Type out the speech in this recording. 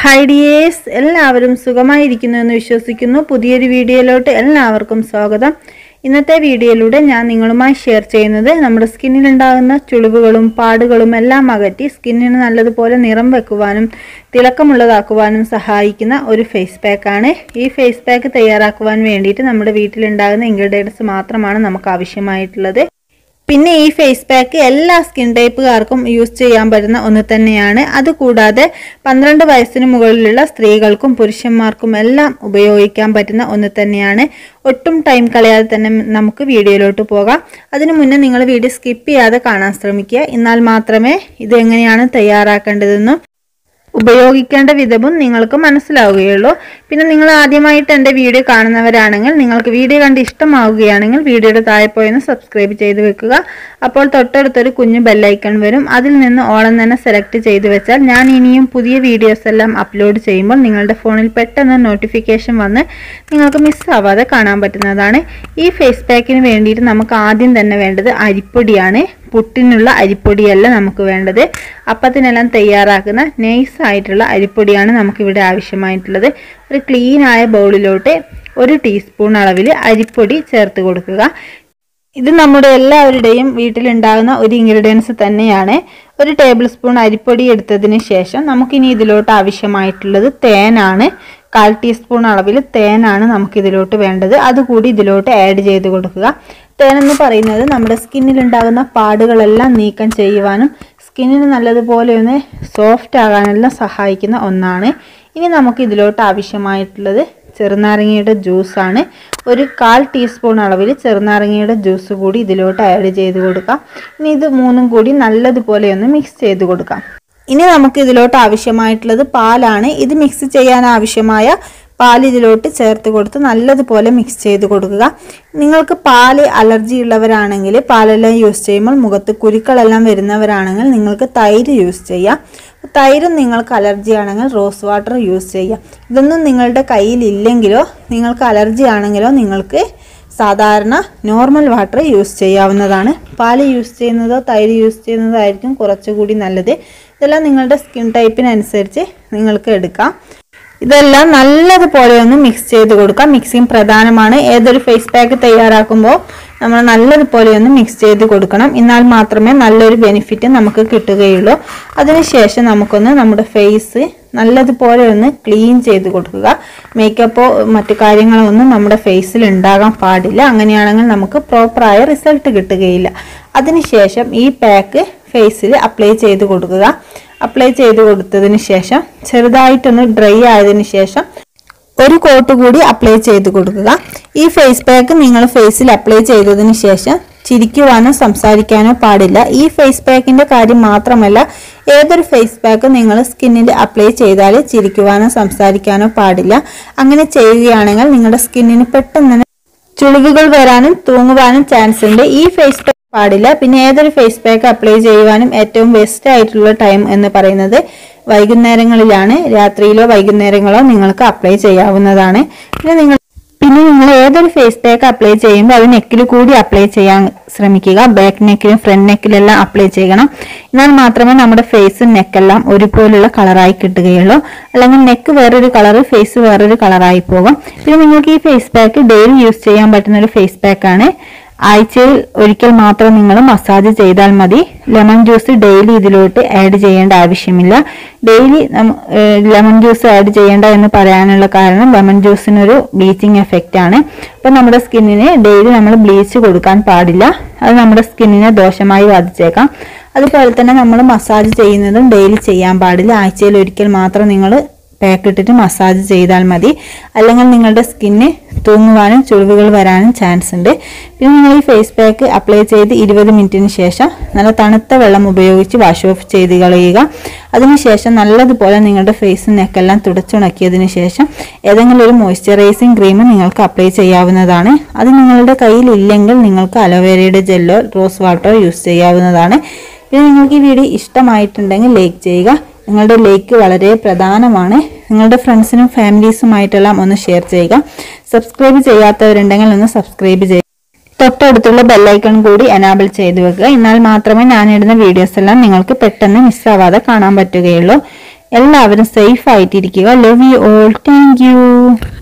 hi dears എല്ലാവരും സുഖമായിരിക്കുന്നു എന്ന് വിശ്വസിക്കുന്നു പുതിയൊരു വീഡിയോയിലോട്ട് എല്ലാവർക്കും സ്വാഗതം ഇന്നത്തെ വീഡിയോയിലൂടെ ഞാൻ നിങ്ങളുമായി ഷെയർ ചെയ്യുന്നത് നമ്മുടെ സ്കിന്നിലുണ്ടാകുന്ന ചുളിവുകളും പാടുകളും എല്ലാം അകറ്റി സ്കിന്നിന് നല്ലതുപോലെ നിറം വെക്കുവാനും തിളക്കമുള്ളതാക്കുവാനും സഹായിക്കുന്ന ഒരു ഫേസ് പാക്കാണ് ഈ ഫേസ് പാക്ക് തയ്യാറാക്കുവാൻ വേണ്ടിയിട്ട് നമ്മുടെ വീട്ടിലുണ്ടാകുന്ന ഇൻഗ്രീഡിയൻസ് മാത്രമാണ് നമുക്ക് ആവശ്യമായിട്ടുള്ളത് പിന്നെ ഈ ഫേസ് പാക്ക് എല്ലാ സ്കിൻ ടൈപ്പുകാർക്കും യൂസ് ചെയ്യാൻ പറ്റുന്ന ഒന്ന് തന്നെയാണ് അതുകൂടാതെ പന്ത്രണ്ട് വയസ്സിന് മുകളിലുള്ള സ്ത്രീകൾക്കും പുരുഷന്മാർക്കും എല്ലാം ഉപയോഗിക്കാൻ പറ്റുന്ന ഒന്ന് തന്നെയാണ് ഒട്ടും ടൈം കളയാതെ തന്നെ നമുക്ക് വീഡിയോയിലോട്ട് പോകാം അതിനു മുന്നേ നിങ്ങൾ വീഡിയോ സ്കിപ്പ് ചെയ്യാതെ കാണാൻ ശ്രമിക്കുക എന്നാൽ മാത്രമേ ഇത് എങ്ങനെയാണ് തയ്യാറാക്കേണ്ടതെന്നും ഉപയോഗിക്കേണ്ട വിധവും നിങ്ങൾക്ക് മനസ്സിലാവുകയുള്ളൂ പിന്നെ നിങ്ങൾ ആദ്യമായിട്ട് എൻ്റെ വീഡിയോ കാണുന്നവരാണെങ്കിൽ നിങ്ങൾക്ക് വീഡിയോ കണ്ട് ഇഷ്ടമാവുകയാണെങ്കിൽ വീഡിയോയുടെ താഴെ പോയൊന്ന് സബ്സ്ക്രൈബ് ചെയ്ത് വെക്കുക അപ്പോൾ തൊട്ടടുത്തൊരു കുഞ്ഞു ബെല്ലൈക്കൺ വരും അതിൽ നിന്ന് ഓളം തന്നെ സെലക്ട് ചെയ്ത് വെച്ചാൽ ഞാൻ ഇനിയും പുതിയ വീഡിയോസ് എല്ലാം അപ്ലോഡ് ചെയ്യുമ്പോൾ നിങ്ങളുടെ ഫോണിൽ പെട്ടെന്ന് നോട്ടിഫിക്കേഷൻ വന്ന് നിങ്ങൾക്ക് മിസ്സാവാതെ കാണാൻ പറ്റുന്നതാണ് ഈ ഫേസ് പാക്കിന് വേണ്ടിയിട്ട് നമുക്ക് ആദ്യം തന്നെ വേണ്ടത് അരിപ്പൊടിയാണ് പുട്ടിനുള്ള അരിപ്പൊടിയല്ല നമുക്ക് വേണ്ടത് അപ്പത്തിനെല്ലാം തയ്യാറാക്കുന്ന നൈസ് ആയിട്ടുള്ള അരിപ്പൊടിയാണ് നമുക്കിവിടെ ആവശ്യമായിട്ടുള്ളത് ഒരു ക്ലീൻ ആയ ബൗളിലോട്ട് ഒരു ടീസ്പൂൺ അളവിൽ അരിപ്പൊടി ചേർത്ത് കൊടുക്കുക ഇത് നമ്മുടെ എല്ലാവരുടെയും വീട്ടിലുണ്ടാകുന്ന ഒരു ഇൻഗ്രീഡിയൻസ് തന്നെയാണ് ഒരു ടേബിൾ സ്പൂൺ അരിപ്പൊടി എടുത്തതിന് ശേഷം നമുക്കിനി ഇതിലോട്ട് ആവശ്യമായിട്ടുള്ളത് തേനാണ് കാൽ ടീസ്പൂൺ അളവിൽ തേനാണ് നമുക്ക് ഇതിലോട്ട് വേണ്ടത് അതുകൂടി ഇതിലോട്ട് ആഡ് ചെയ്ത് കൊടുക്കുക തേൻ എന്ന് പറയുന്നത് നമ്മുടെ സ്കിന്നിലുണ്ടാകുന്ന പാടുകളെല്ലാം നീക്കം ചെയ്യുവാനും സ്കിന്നിന് നല്ലതുപോലെ ഒന്ന് സോഫ്റ്റ് ആകാനെല്ലാം സഹായിക്കുന്ന ഒന്നാണ് ഇനി നമുക്ക് ഇതിലോട്ട് ആവശ്യമായിട്ടുള്ളത് ചെറുനാരങ്ങയുടെ ജ്യൂസാണ് ഒരു കാൽ ടീസ്പൂൺ അളവിൽ ചെറുനാരങ്ങയുടെ ജ്യൂസ് കൂടി ഇതിലോട്ട് ആഡ് ചെയ്ത് കൊടുക്കാം ഇനി ഇത് മൂന്നും കൂടി നല്ലതുപോലെ ഒന്ന് മിക്സ് ചെയ്ത് കൊടുക്കാം ഇനി നമുക്ക് ഇതിലോട്ട് ആവശ്യമായിട്ടുള്ളത് പാലാണ് ഇത് മിക്സ് ചെയ്യാൻ ആവശ്യമായ പാൽ ഇതിലോട്ട് ചേർത്ത് കൊടുത്ത് നല്ലതുപോലെ മിക്സ് ചെയ്ത് കൊടുക്കുക നിങ്ങൾക്ക് പാല് അലർജി ഉള്ളവരാണെങ്കിൽ പാലെല്ലാം യൂസ് ചെയ്യുമ്പോൾ മുഖത്ത് കുരുക്കളെല്ലാം വരുന്നവരാണെങ്കിൽ നിങ്ങൾക്ക് തൈര് യൂസ് ചെയ്യാം തൈരും നിങ്ങൾക്ക് അലർജി ആണെങ്കിൽ റോസ് വാട്ടർ യൂസ് ചെയ്യാം ഇതൊന്നും നിങ്ങളുടെ കയ്യിൽ ഇല്ലെങ്കിലോ നിങ്ങൾക്ക് അലർജി ആണെങ്കിലോ നിങ്ങൾക്ക് സാധാരണ നോർമൽ വാട്ടർ യൂസ് ചെയ്യാവുന്നതാണ് പാല് യൂസ് ചെയ്യുന്നതോ തൈര് യൂസ് ചെയ്യുന്നതോ ആയിരിക്കും കുറച്ചുകൂടി നല്ലത് ഇതെല്ലാം നിങ്ങളുടെ സ്കിൻ ടൈപ്പിനനുസരിച്ച് നിങ്ങൾക്ക് എടുക്കാം ഇതെല്ലാം നല്ലതുപോലെ ഒന്ന് മിക്സ് ചെയ്ത് കൊടുക്കാം മിക്സിങ് പ്രധാനമാണ് ഏതൊരു ഫേസ് പാക്ക് തയ്യാറാക്കുമ്പോൾ നമ്മൾ നല്ലതുപോലെ ഒന്ന് മിക്സ് ചെയ്ത് കൊടുക്കണം എന്നാൽ മാത്രമേ നല്ലൊരു ബെനിഫിറ്റ് നമുക്ക് കിട്ടുകയുള്ളൂ അതിനുശേഷം നമുക്കൊന്ന് നമ്മുടെ ഫേസ് നല്ലതുപോലെ ഒന്ന് ക്ലീൻ ചെയ്ത് കൊടുക്കുക മേക്കപ്പോ മറ്റു കാര്യങ്ങളോ ഒന്നും നമ്മുടെ ഫേസിൽ ഉണ്ടാകാൻ പാടില്ല അങ്ങനെയാണെങ്കിൽ നമുക്ക് പ്രോപ്പറായ റിസൾട്ട് കിട്ടുകയില്ല അതിനുശേഷം ഈ പാക്ക് ഫേസിൽ അപ്ലൈ ചെയ്ത് കൊടുക്കുക അപ്ലൈ ചെയ്ത് കൊടുത്തതിന് ശേഷം ചെറുതായിട്ടൊന്ന് ഡ്രൈ ആയതിനു ശേഷം ഒരു കോട്ട് കൂടി അപ്ലൈ ചെയ്ത് കൊടുക്കുക ഈ ഫേസ് പാക്ക് നിങ്ങൾ ഫേസിൽ അപ്ലൈ ചെയ്തതിന് ശേഷം ചിരിക്കുവാനോ സംസാരിക്കാനോ പാടില്ല ഈ ഫേസ് പാക്കിന്റെ കാര്യം മാത്രമല്ല ഏതൊരു ഫേസ് പാക്ക് നിങ്ങൾ സ്കിന്നിൽ അപ്ലൈ ചെയ്താൽ ചിരിക്കുവാനോ സംസാരിക്കാനോ പാടില്ല അങ്ങനെ ചെയ്യുകയാണെങ്കിൽ നിങ്ങളുടെ സ്കിന്നിന് പെട്ടെന്ന് തന്നെ ചുളിവുകൾ വരാനും തൂങ്ങുവാനും ചാൻസ് ഉണ്ട് ഈ ഫേസ് പാക്ക് പാടില്ല പിന്നെ ഏതൊരു ഫേസ് പാക്ക് അപ്ലൈ ചെയ്യുവാനും ഏറ്റവും ബെസ്റ്റ് ആയിട്ടുള്ള ടൈം എന്ന് പറയുന്നത് വൈകുന്നേരങ്ങളിലാണ് രാത്രിയിലോ വൈകുന്നേരങ്ങളോ നിങ്ങൾക്ക് അപ്ലൈ ചെയ്യാവുന്നതാണ് പിന്നെ നിങ്ങൾ പിന്നെ നിങ്ങൾ ഏതൊരു ഫേസ് പാക്ക് അപ്ലൈ ചെയ്യുമ്പോൾ അത് നെക്കിൽ കൂടി അപ്ലൈ ചെയ്യാൻ ശ്രമിക്കുക ബാക്ക് നെക്കിലും ഫ്രണ്ട് നെക്കിലെല്ലാം അപ്ലൈ ചെയ്യണം എന്നാൽ മാത്രമേ നമ്മുടെ ഫേസും നെക്കെല്ലാം ഒരുപോലുള്ള കളറായി കിട്ടുകയുള്ളൂ അല്ലെങ്കിൽ നെക്ക് വേറൊരു കളർ ഫേസ് വേറൊരു കളറായി പോകും പിന്നെ നിങ്ങൾക്ക് ഈ ഫേസ് പാക്ക് ഡെയിലി യൂസ് ചെയ്യാൻ പറ്റുന്ന ഒരു ഫേസ് പാക്കാണ് ആഴ്ചയിൽ ഒരിക്കൽ മാത്രം നിങ്ങൾ മസാജ് ചെയ്താൽ മതി ലെമൺ ജ്യൂസ് ഡെയിലി ഇതിലോട്ട് ആഡ് ചെയ്യേണ്ട ആവശ്യമില്ല ഡെയിലി ലെമൺ ജ്യൂസ് ആഡ് ചെയ്യേണ്ട എന്ന് പറയാനുള്ള കാരണം ലെമൺ ജ്യൂസിനൊരു ബ്ലീച്ചിങ് എഫക്റ്റ് ആണ് അപ്പം നമ്മുടെ സ്കിന്നിന് ഡെയിലി നമ്മൾ ബ്ലീച്ച് കൊടുക്കാൻ പാടില്ല അത് നമ്മുടെ സ്കിന്നിനെ ദോഷമായി ബാധിച്ചേക്കാം അതുപോലെ തന്നെ നമ്മൾ മസാജ് ചെയ്യുന്നതും ഡെയിലി ചെയ്യാൻ പാടില്ല ആഴ്ചയിൽ ഒരിക്കൽ മാത്രം നിങ്ങൾ പാക്ക് ഇട്ടിട്ട് മസാജ് ചെയ്താൽ മതി അല്ലെങ്കിൽ നിങ്ങളുടെ സ്കിന്ന് തൂങ്ങുവാനും ചുളിവുകൾ വരാനും ചാൻസ് ഉണ്ട് പിന്നെ നിങ്ങൾ ഈ ഫേസ് പാക്ക് അപ്ലൈ ചെയ്ത് ഇരുപത് മിനിറ്റിന് ശേഷം നല്ല തണുത്ത വെള്ളം ഉപയോഗിച്ച് വാഷ് ഓഫ് ചെയ്ത് കളയുക അതിനുശേഷം നല്ലതുപോലെ നിങ്ങളുടെ ഫേസും നെക്കെല്ലാം തുടച്ചുണക്കിയതിന് ശേഷം ഏതെങ്കിലും ഒരു മോയ്സ്ചറൈസിങ് ക്രീം നിങ്ങൾക്ക് അപ്ലൈ ചെയ്യാവുന്നതാണ് അത് നിങ്ങളുടെ കയ്യിൽ ഇല്ലെങ്കിൽ നിങ്ങൾക്ക് അലോവേരയുടെ ജെല്ലോ റോസ് വാട്ടറോ യൂസ് ചെയ്യാവുന്നതാണ് പിന്നെ നിങ്ങൾക്ക് ഈ വീഡിയോ ഇഷ്ടമായിട്ടുണ്ടെങ്കിൽ ലൈക്ക് ചെയ്യുക നിങ്ങളുടെ ലൈക്ക് വളരെ പ്രധാനമാണ് നിങ്ങളുടെ ഫ്രണ്ട്സിനും ഫാമിലീസുമായിട്ടെല്ലാം ഒന്ന് ഷെയർ ചെയ്യുക സബ്സ്ക്രൈബ് ചെയ്യാത്തവരുണ്ടെങ്കിൽ ഒന്ന് സബ്സ്ക്രൈബ് ചെയ്യുക തൊട്ടടുത്തുള്ള ബെല്ലൈക്കൺ കൂടി എനാബിൾ ചെയ്തു വെക്കുക എന്നാൽ മാത്രമേ ഞാനിടുന്ന വീഡിയോസ് എല്ലാം നിങ്ങൾക്ക് പെട്ടെന്ന് മിസ്സാവാതെ കാണാൻ പറ്റുകയുള്ളൂ എല്ലാവരും സേഫ് ആയിട്ടിരിക്കുക love you all thank U